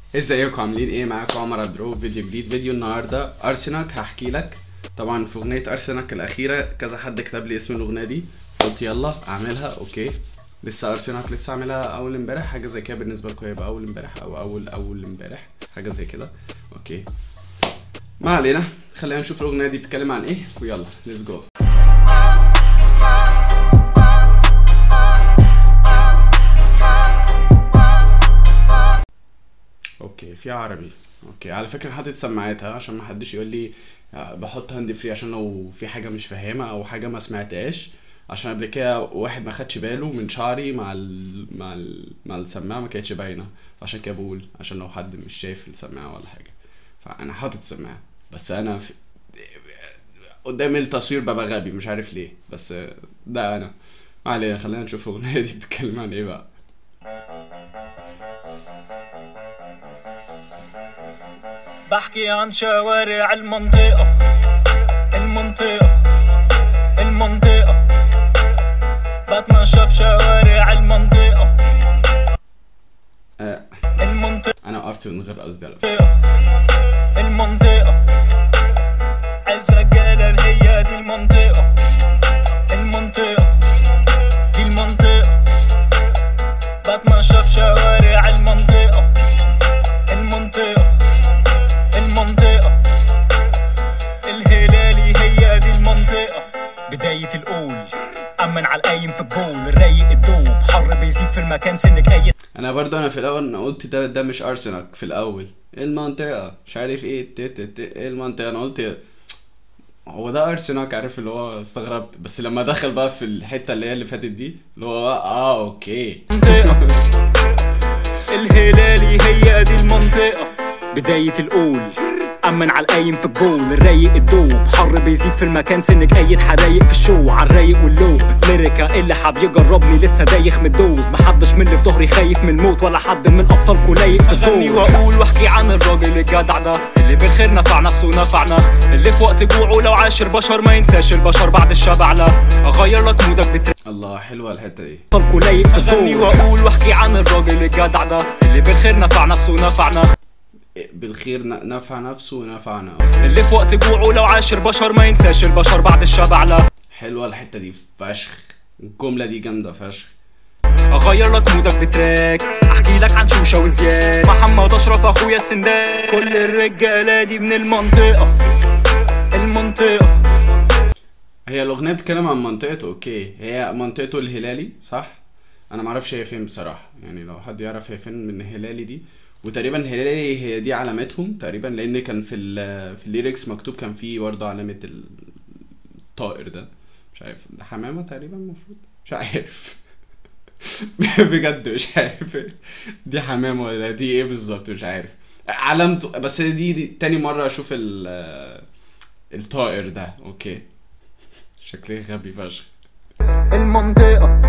ازيكم عاملين ايه معاكم عمر عبدالرؤوف فيديو جديد فيديو النهارده ارسنال هحكي لك طبعا في اغنيه ارسنال الاخيره كذا حد كتب لي اسم الاغنيه دي قلت يلا اعملها اوكي لسه ارسنال لسه عاملها اول امبارح حاجه زي كده بالنسبه لكم هيبقى اول امبارح او اول اول امبارح حاجه زي كده اوكي ما علينا خلينا نشوف الاغنيه دي بتتكلم عن ايه ويلا ليتس جو اوكي في عربي اوكي على فكره حاطط سماعاتها عشان ما حدش يقول لي بحط هاند فري عشان لو في حاجه مش فاهمها او حاجه ما سمعتهاش عشان قبل كده واحد ما خدش باله من شعري مع ال... مع ال... مع السماعه ما كانتش باينه عشان كده بقول عشان لو حد مش شايف السماعه ولا حاجه فانا حاطط سماعه بس انا في... قدام التصوير ببقى غبي مش عارف ليه بس ده انا ما علينا خلينا نشوف الاغنيه دي بتتكلم عن ايه بقى بحكي عن شوارع المنطقة المنطقة المنطقة بتمشى في شوارع المنطقة آه. المنطقة انا وقفت من غير قصدي على فكرة. المنطقة عز الجلال هي دي المنطقة المنطقة دي المنطقة بتمشى في شوارع المنطقة المنطقة المنطقة الهلالي هي دي المنطقة بداية القول أمن على القايم في الجول الرايق الدوب حر بيزيد في المكان سنك أي انا برضو انا في الاول انا قلت ده ده مش ارسنال في الاول ايه المنطقه مش عارف ايه تي تي تي ايه المنطقه انا قلت هو ده ارسنال عارف اللي هو استغربت بس لما دخل بقى في الحته اللي هي اللي فاتت دي اللي هو اه اوكي المنطقة الهلالي هي دي المنطقة بداية القول أمن على القايم في الجول الرايق الدوب حر بيزيد في المكان سنك أيد حرايق في الشو على الرايق واللو ليريكا اللي حاب يجربني لسه دايخ من الدوز محدش من اللي في ظهري خايف من الموت ولا حد من أبطالكوا لايق في الدور أغني وأقول وأحكي عن الراجل الجدع ده اللي بالخير نفع نفسه ونفعنا اللي في وقت جوعه لو عاشر بشر ما ينساش البشر بعد الشبع لا أغير لك مودك بتر الله حلوه الحته دي طلقوا لايق في الدور واقول واحكي عن الراجل الجدع ده اللي بالخير نفع نفسه ونفعنا إيه، بالخير ن- نفع نفسه ونفعنا اللي في وقت جوعه لو عاشر بشر ما ينساش البشر بعد الشبع لا حلوه الحته دي فشخ الجمله دي جامده فشخ اغير لك مودك بتراك احكي لك عن شوشه وزياد محمد اشرف اخويا السندان كل الرجاله دي من المنطقه المنطقه هي الاغنيه بتتكلم عن منطقته اوكي هي منطقته الهلالي صح انا معرفش هي فين بصراحه يعني لو حد يعرف هي فين من الهلالي دي وتقريبا هلالي هي دي علامتهم تقريبا لان كان في ال في الليركس مكتوب كان فيه برضه علامه الطائر ده مش عارف ده حمامه تقريبا المفروض مش عارف بجد مش عارف دي حمامه ولا دي ايه بالظبط مش عارف علامته بس دي, دي تاني مره اشوف ال الطائر ده اوكي شكلي غبي فشخ المنطقه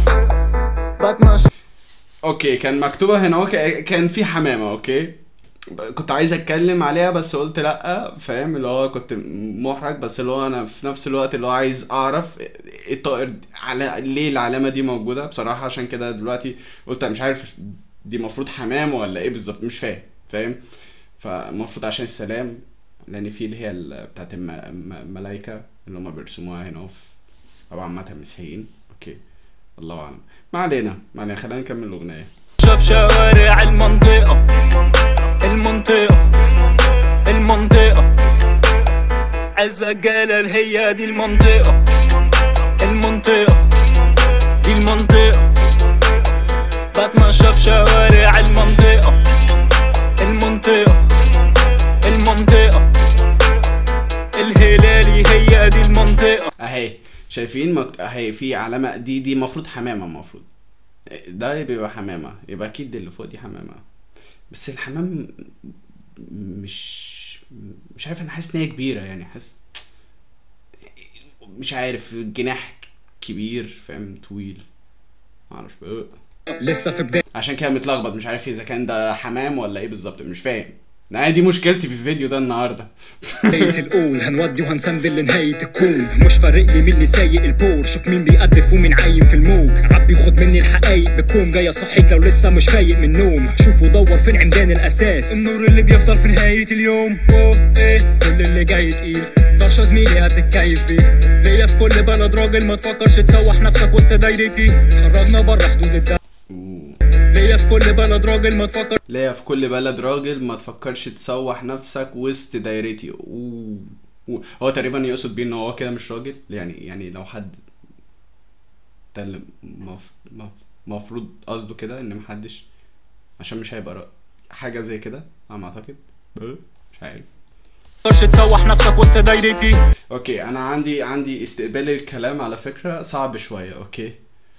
بتمشى اوكي كان مكتوبه هنا اوكي كان في حمامه اوكي كنت عايز اتكلم عليها بس قلت لا فاهم اللي هو كنت محرج بس اللي هو انا في نفس الوقت اللي هو عايز اعرف ايه الطائر على ليه العلامه دي موجوده بصراحه عشان كده دلوقتي قلت أنا مش عارف دي المفروض حمام ولا ايه بالظبط مش فاهم فاهم فالمفروض عشان السلام لان في اللي هي ال- بتاعت الم- الم- الملايكه اللي هم بيرسموها هنا في طبعا عامه مسيحيين اوكي الله اعلم ما علينا ما علينا خلينا نكمل الاغنيه شاف شوارع المنطقة المنطقة المنطقة عز الجلال هي دي المنطقة المنطقة دي المنطقة بتمشى في شوارع المنطقة المنطقة المنطقة الهلالي هي دي المنطقة اهي شايفين مك... اهي في علامه دي دي المفروض حمامه المفروض ده بيبقى حمامه يبقى اكيد اللي فوق دي حمامه بس الحمام مش مش عارف انا حاسس ان هي كبيره يعني حاسس مش عارف جناح كبير فاهم طويل معرفش بقى لسه في بداية عشان كده متلخبط مش عارف اذا كان ده حمام ولا ايه بالظبط مش فاهم يعني دي مشكلتي في الفيديو ده النهارده بداية الأول هنودي وهنسندل لنهاية الكون مش فارق لي مين اللي سايق البور شوف مين بيقدف ومين عايم في الموج عبي خد مني الحقايق بكون جاي اصحيك لو لسه مش فايق من النوم شوف ودور فين عمدان الأساس النور اللي بيفضل في نهاية اليوم أوه إيه كل اللي جاي تقيل طرشة زميلي هتتكيف بيه ليا في كل بلد راجل ما تفكرش تسوح نفسك وسط دايرتي خرجنا بره حدود الدولة أوه. ليا في كل بلد راجل ما تفكر ليا في كل بلد راجل ما تفكرش تسوح نفسك وسط دايرتي أوه. أوه. هو تقريبا يقصد بيه ان هو كده مش راجل يعني يعني لو حد ده اللي مف... مف... مفروض قصده كده ان محدش عشان مش هيبقى را... حاجة زي كده على ما اعتقد أه؟ مش عارف تفكرش تسوح نفسك وسط دايرتي اوكي انا عندي عندي استقبال الكلام على فكرة صعب شوية اوكي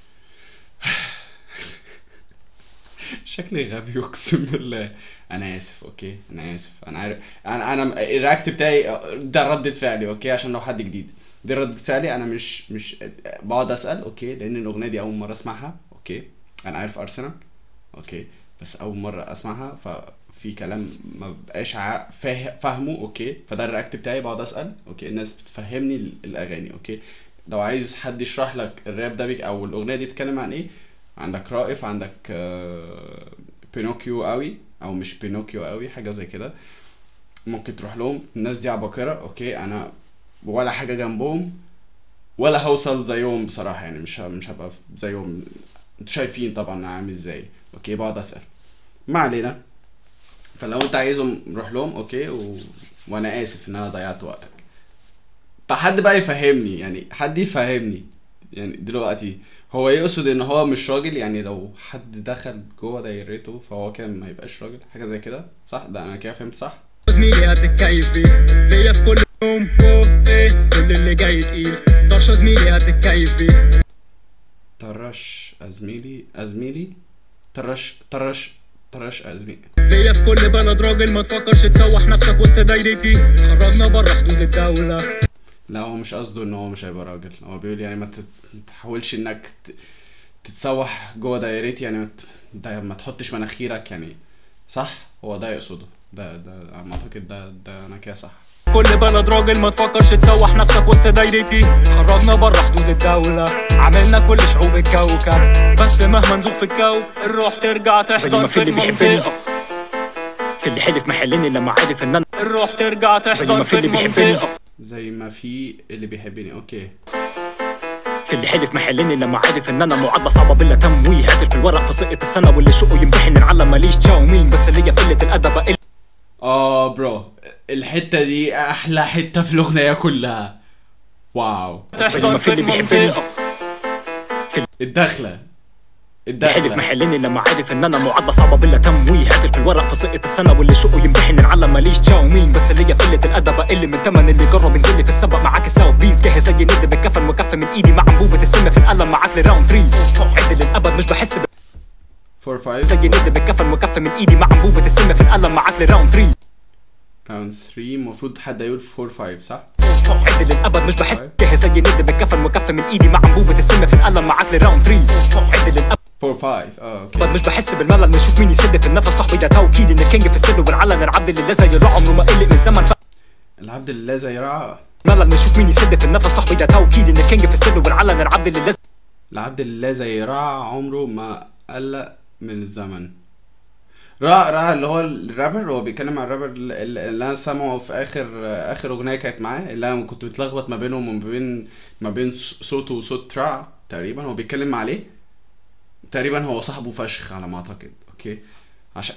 شكلي غبي اقسم بالله انا اسف اوكي انا اسف انا عارف انا انا الرياكت بتاعي ده ردة فعلي اوكي عشان لو حد جديد دي ردة فعلي انا مش مش بقعد اسال اوكي لان الاغنيه دي اول مره اسمعها اوكي انا عارف ارسنال اوكي بس اول مره اسمعها ففي كلام ما بقاش عا- فاه- فاهمه اوكي فده الرياكت بتاعي بقعد اسال اوكي الناس بتفهمني ال- الاغاني اوكي لو عايز حد يشرح لك الراب ده بيك او الاغنيه دي بتتكلم عن ايه عندك رائف عندك آه، بينوكيو قوي او مش بينوكيو قوي حاجه زي كده ممكن تروح لهم الناس دي عباقرة اوكي انا ولا حاجه جنبهم ولا هوصل زيهم بصراحه يعني مش ه- مش هبقى زيهم انتوا شايفين طبعا انا عامل ازاي اوكي بقعد اسال ما علينا فلو انت عايزهم روح لهم اوكي و... وانا اسف ان انا ضيعت وقتك فحد بقى يفهمني يعني حد يفهمني يعني دلوقتي هو يقصد ان هو مش راجل يعني لو حد دخل جوه دايرته فهو كده ما يبقاش راجل حاجه زي كده صح ده انا كده فهمت صح زميلي هتتكيف بيه ليا في كل يوم أوه إيه كل اللي جاي تقيل طرشة زميلي هتتكيف بيه طرش ازميلي ازميلي طرش طرش طرش ازميلي ليا في كل بلد راجل ما تفكرش تسوح نفسك وسط دايرتي خرجنا بره حدود الدولة لا هو مش قصده ان هو مش هيبقى راجل هو بيقول يعني ما تت- ما تحاولش انك ت- تتسوح جوه دايرتي يعني ما ت- ده ما تحطش مناخيرك يعني صح هو ده يقصده ده ده على ما اعتقد ده ده انا كده صح كل بلد راجل ما تفكرش تسوح نفسك وسط دايرتي خرجنا بره حدود الدولة عملنا كل شعوب الكوكب بس مهما نزوغ في الكوكب الروح ترجع تحضر في المنطقة في اللي حلف محلني لما عرف ان انا الروح ترجع تحضر في المنطقة زي ما في اللي بيحبني اوكي في اللي حلف محلني لما عرف ان انا معادله صعبه بلا تمويه قاتل في الورق في سقط السنه واللي شقه يمتحن العلم ماليش تشاو مين بس اللي في قله الادب اقل اه برو الحتة دي احلى حتة في الاغنية كلها واو تحضر في المنطقه الدخلة حلف الدخلة محلني لما عرف ان انا معادله صعبه بلا تمويه قاتل في الورق في سقط السنه واللي شقه يمتحن العلم ماليش تشاو مين بس اللي في قله الادب اقل من تمن اللي جرب ينزل لي في السبق معاك الساوث بيس جاهز زي ند بالكفن مكفى من ايدي مع انبوبه السم في القلم معاك لراوند 3 عد للابد مش بحس 4 5 زي ند بالكفن مكفى من ايدي مع انبوبه السم في القلم معاك لراوند 3 راوند 3 المفروض حد يقول 4 5 صح؟ عد للابد مش بحس جاهز زي ند بالكفن مكفى من ايدي مع انبوبه السم في القلم معاك لراوند 3 عد للابد 4 5 اه اوكي مش بحس بالملل نشوف مين يسد في النفس صاحبي ده توكيد ان الكينج في السر والعلن العبد اللي زي الرعى عمره ما قلق من الزمن العبد لله زي رعى ملل نشوف مين يسد في النفس صاحبي ده توكيد ان الكينج في السر والعلن العبد اللي لازم العبد لله زي رعى عمره ما قلق من الزمن رعى رعى اللي هو الرابر هو بيتكلم عن الرابر اللي اللي انا سامعه في اخر اخر اغنيه كانت معاه اللي انا كنت متلخبط ما بينهم وما بين ما بين صوته وصوت رعى تقريبا هو بيتكلم عليه تقريبا هو صاحبه فشخ على ما اعتقد اوكي عشان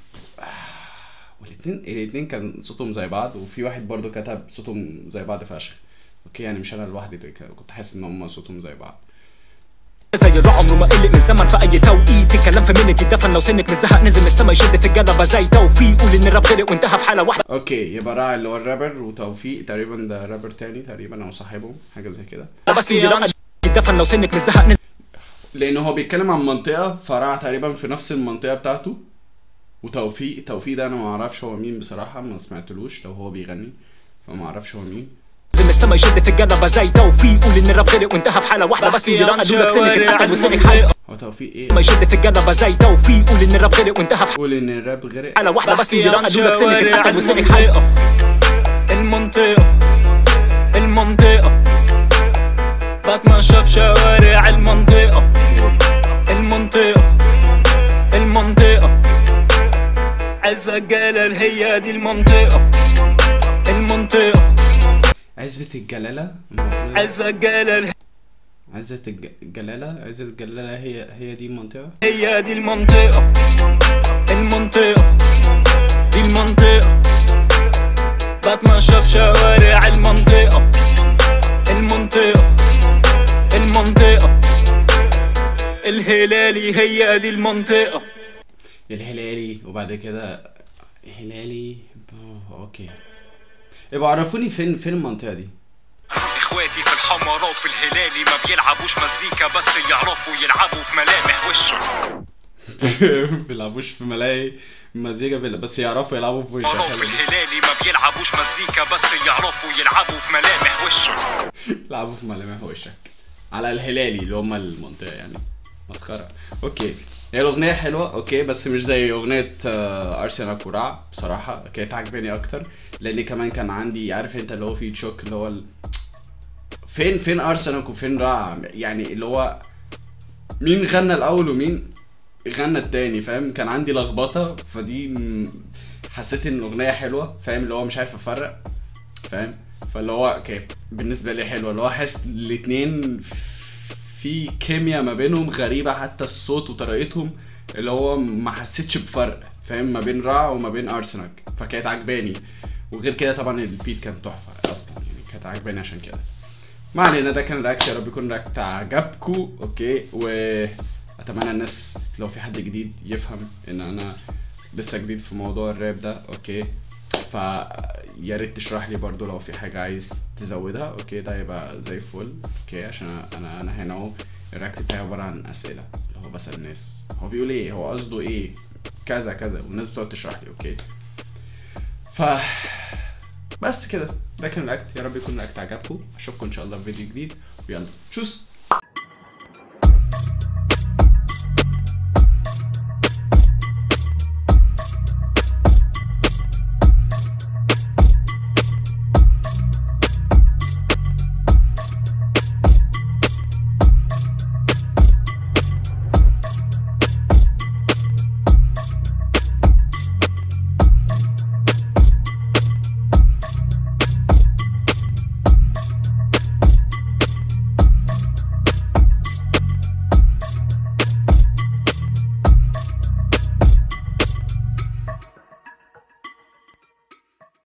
والاتنين الاتنين كان صوتهم زي بعض وفي واحد برضو كتب صوتهم زي بعض فشخ اوكي يعني مش انا لوحدي اللي ك- كنت حاسس ان هم صوتهم زي بعض زي الرعى عمره ما قلق من الزمن في اي توقيت الكلام في منك يدفن لو سنك من الزهق نزل من السما يشد في الجلبه زي توفيق قول ان الراب غرق وانتهى في حاله واحده اوكي يبقى راعي اللي هو الرابر وتوفيق تقريبا ده رابر تاني تقريبا او صاحبهم حاجه زي كده بس يدفن يدفن لو سنك من الزهق نزل لان هو بيتكلم عن منطقه فرع تقريبا في نفس المنطقه بتاعته وتوفيق توفيق ده انا ما اعرفش هو مين بصراحه ما سمعتلوش لو هو بيغني فما اعرفش هو مين نزل من السما يشد في الجلبه زي توفيق قول ان الراب غرق وانتهى في حاله واحده بس يدفن لك سنك اتقتل وسنك حي هو توفيق ايه ما يشد في الجلبة زي توفيق قول ان الراب غرق وانتهى في قول ان الراب غرق حالة واحدة بس بحكي ودي عن رقدوا لك سنك شوارع اتقتل وسنك حي المنطقة المنطقة المنطقة بتمشى في شوارع المنطقة المنطقة المنطقة عز الجلال هي دي المنطقة المنطقة عزبة الجلالة المفروض عز الجلال عزة الج- الجلالة عزة الجلالة هي هي دي المنطقة هي دي المنطقة المنطقة دي المنطقة بتمشى في شوارع المنطقة المنطقة المنطقة الهلالي هي دي المنطقة الهلالي وبعد كده هلالي أوه، اوكي يبقى عرفوني فين فين المنطقة دي اخواتي في الحمراء وفي الهلالي ما بيلعبوش مزيكا بس يعرفوا يلعبوا في ملامح وشك بيلعبوش في ملاهي مزيكا بيلا بس يعرفوا يلعبوا في الحمراء وشك في الهلالي ما بيلعبوش مزيكا بس يعرفوا يلعبوا في ملامح وشك يلعبوا في ملامح وشك على الهلالي اللي هم المنطقة يعني مسخرة اوكي هي الأغنية حلوة اوكي بس مش زي أغنية آه، أرسنال كوراع بصراحة كانت عاجباني أكتر لأن كمان كان عندي عارف أنت اللي هو في تشوك اللي هو ال... فين فين أرسنال وفين رع يعني اللي هو مين غنى الأول ومين غنى التاني فاهم كان عندي لخبطة فدي م- حسيت ان الاغنية حلوة فاهم اللي هو مش عارف افرق فاهم فاللي هو كانت بالنسبة لي حلوة اللي هو حاسس الاتنين في كيمياء ما بينهم غريبة حتى الصوت وطريقتهم اللي هو ما حسيتش بفرق فاهم ما بين رع وما بين ارسنال فكانت عجباني وغير كده طبعا البيت كان تحفة اصلا يعني كانت عجباني عشان كده ما علينا ده كان رياكت يا رب يكون رياكت عجبكم اوكي واتمنى الناس لو في حد جديد يفهم ان انا لسه جديد في موضوع الراب ده اوكي فيا ريت تشرح لي برضو لو في حاجه عايز تزودها اوكي ده يبقى زي الفل اوكي عشان انا انا هنا اهو الرياكت بتاعي عباره عن اسئله اللي هو بسال الناس هو بيقول ايه هو قصده ايه كذا كذا والناس بتقعد تشرح لي اوكي ف بس كده ده كان الرياكت يا رب يكون الرياكت عجبكم اشوفكم ان شاء الله في فيديو جديد ويلا تشوس